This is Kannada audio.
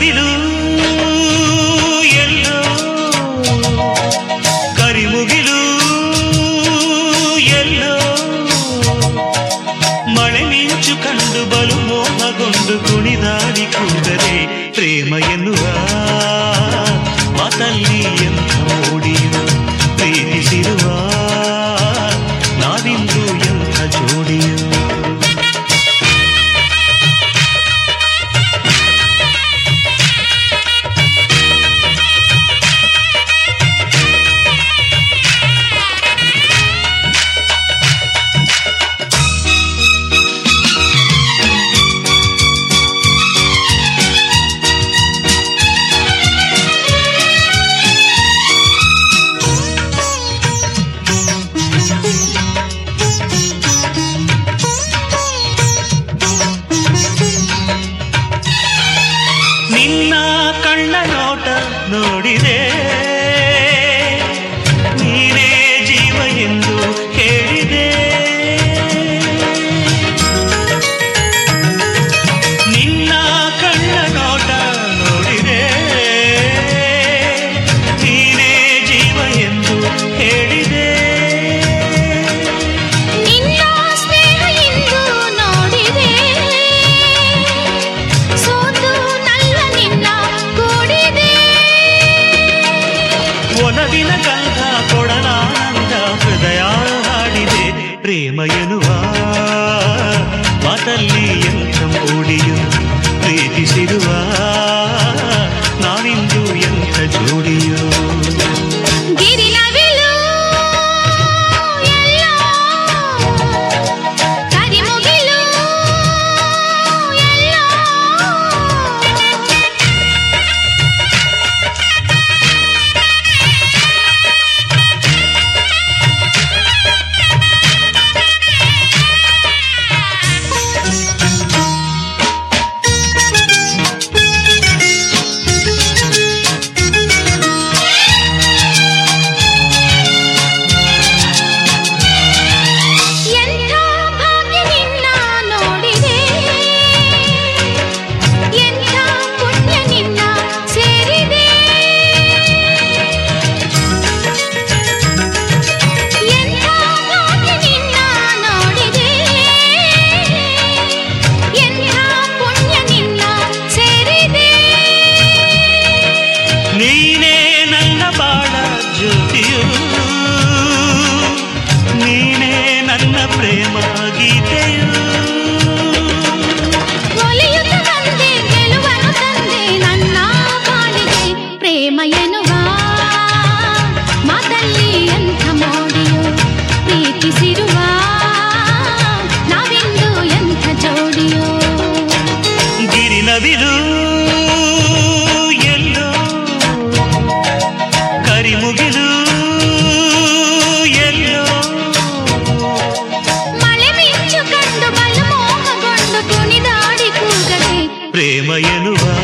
ನವಿಲು ಎಲ್ಲೋ ಕರಿಮುಗಿಲು ಎಲ್ಲೋ ಮಳೆ ಮಿಂಚು ಕಂಡು ಬಲು ಮೋಹಗೊಂಡು ಕುಣಿದಾಡಿ ಕೂಗದೆ ಪ್ರೇಮ ಎನ್ನುವ ಮಾತಲ್ಲಿ ಎಂಥ ಮೋಡಿಯು ಪ್ರೀತಿಸಿರುವ ನಾವಿಂದು ಎಂಥ ಜೋಡಿಯು ನಿನ್ನ ಕಣ್ಣ ನೋಟ ನೋಡಿದೆ ನೀನೇ ಜೀವ ಎಂದು ಹೇಳಿದೆ ನಿನ್ನ ಕಣ್ಣ ನೋಟ ನೋಡಿದೆ ನೀನೇ ಜೀವ ಎಂದು ಹೇಳಿದೆ ನಿನ್ನ ಸ್ನೇಹ ಇಂದು ನೋಡಿದೆ ಸೋತು ನಲ್ಲ ನಿನ್ನ ಕೂಡಿದೆ ಒಲವಿನ ಗಂಧ ಕೊಡಲಾನಂದ ಹೃದಯ ಹಾಡಿದೆ ಪ್ರೇಮ ಎನ್ನುವ ಮಾತಲ್ಲಿ ಎಂಥ ಮೂಡಿಯು ಪ್ರೀತಿಸಿರುವ ನಾವಿಂದು ಎಂಥ ಜೋಡಿಯು ಗಿರಿನವಿಲು ಎಲ್ಲೋ ಕರಿಮುಗಿಲು ಎಲ್ಲೋ ಎಂಥ ಭಾಗ್ಯ ನಿನ್ನ ನೋಡಿದೆ ಎಂಥ ಪುಣ್ಯ ನಿನ್ನ ಸೇರಿದೆ ಎಂಥ ಭಾಗ್ಯ ನಿನ್ನ ನೋಡಿದೆ ಎಂಥ ಪುಣ್ಯ ನಿನ್ನ ಸೇರಿದೆ ನೀನೇ ನನ್ನ ಬಾಳ ಜ್ಯೋತಿಯು ನೀನೇ ನನ್ನ ಪ್ರೇಮ ಗೀತೆಯು ಒಲಿಯುತ್ತ ಬಂದೆ ಗೆಲುವನ್ನು ತಂದೆ ನನ್ನ ಬಾಳಿಗೆ ಪ್ರೇಮ ಎನ್ನುವ ಮಾತಲ್ಲಿ ಎಂಥ ಮೋಡಿಯು ಪ್ರೀತಿಸಿರುವ ನಾವಿಂದು ಎಂಥ ಜೋಡಿಯೋ ಗಿರಿನವಿಲು ಎಲ್ಲೋ ಕರಿಮುಗಿಲು ಎಲ್ಲೋ ಮಳೆ ಮಿಂಚು ಕಂಡು ಬಲು ಮೋಹಗೊಂಡು ಕುಣಿದಾಡಿ ಕೂಗದೆ ಪ್ರೇಮ ಎನ್ನುವ